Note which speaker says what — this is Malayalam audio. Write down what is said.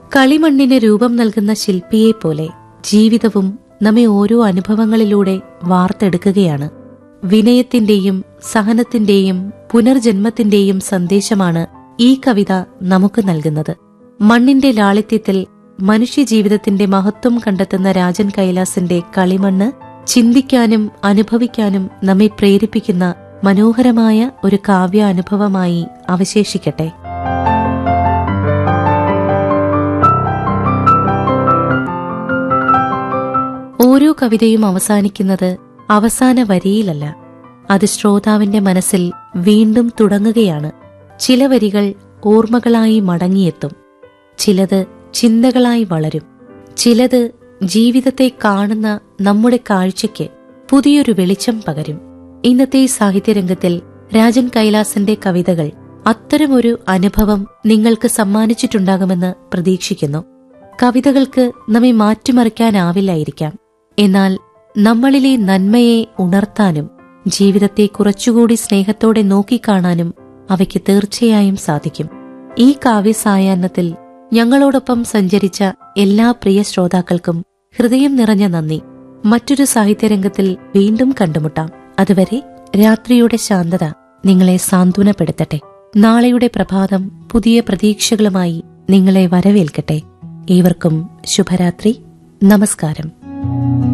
Speaker 1: കളിമണ്ണിന് രൂപം നൽകുന്ന ശില്പിയെപ്പോലെ ജീവിതവും നമ്മെ ഓരോ അനുഭവങ്ങളിലൂടെ വാർത്തെടുക്കുകയാണ് വിനയത്തിന്റെയും സഹനത്തിന്റെയും പുനർജന്മത്തിന്റെയും സന്ദേശമാണ് ഈ കവിത നമുക്ക് നൽകുന്നത് മണ്ണിന്റെ ലാളിത്യത്തിൽ മനുഷ്യജീവിതത്തിന്റെ മഹത്വം കണ്ടെത്തുന്ന രാജൻ കൈലാസിന്റെ കളിമണ്ണ് ചിന്തിക്കാനും അനുഭവിക്കാനും നമ്മെ പ്രേരിപ്പിക്കുന്ന മനോഹരമായ ഒരു കാവ്യാനുഭവമായി അവശേഷിക്കട്ടെ ഓരോ കവിതയും അവസാനിക്കുന്നത് അവസാന വരിയിലല്ല അത് ശ്രോതാവിന്റെ മനസ്സിൽ വീണ്ടും തുടങ്ങുകയാണ് ചില വരികൾ ഓർമ്മകളായി മടങ്ങിയെത്തും ചിലത് ചിന്തകളായി വളരും ചിലത് ജീവിതത്തെ കാണുന്ന നമ്മുടെ കാഴ്ചയ്ക്ക് പുതിയൊരു വെളിച്ചം പകരും ഇന്നത്തെ സാഹിത്യരംഗത്തിൽ രാജൻ കൈലാസന്റെ കവിതകൾ അത്തരമൊരു അനുഭവം നിങ്ങൾക്ക് സമ്മാനിച്ചിട്ടുണ്ടാകുമെന്ന് പ്രതീക്ഷിക്കുന്നു കവിതകൾക്ക് നമ്മെ മാറ്റിമറിക്കാനാവില്ലായിരിക്കാം എന്നാൽ നമ്മളിലെ നന്മയെ ഉണർത്താനും ജീവിതത്തെ കുറച്ചുകൂടി സ്നേഹത്തോടെ നോക്കിക്കാണാനും അവയ്ക്ക് തീർച്ചയായും സാധിക്കും ഈ കാവ്യസായാഹ്നത്തിൽ ഞങ്ങളോടൊപ്പം സഞ്ചരിച്ച എല്ലാ പ്രിയ ശ്രോതാക്കൾക്കും ഹൃദയം നിറഞ്ഞ നന്ദി മറ്റൊരു സാഹിത്യരംഗത്തിൽ വീണ്ടും കണ്ടുമുട്ടാം അതുവരെ രാത്രിയുടെ ശാന്തത നിങ്ങളെ സാന്ത്വനപ്പെടുത്തട്ടെ നാളെയുടെ പ്രഭാതം പുതിയ പ്രതീക്ഷകളുമായി നിങ്ങളെ വരവേൽക്കട്ടെ ഏവർക്കും ശുഭരാത്രി നമസ്കാരം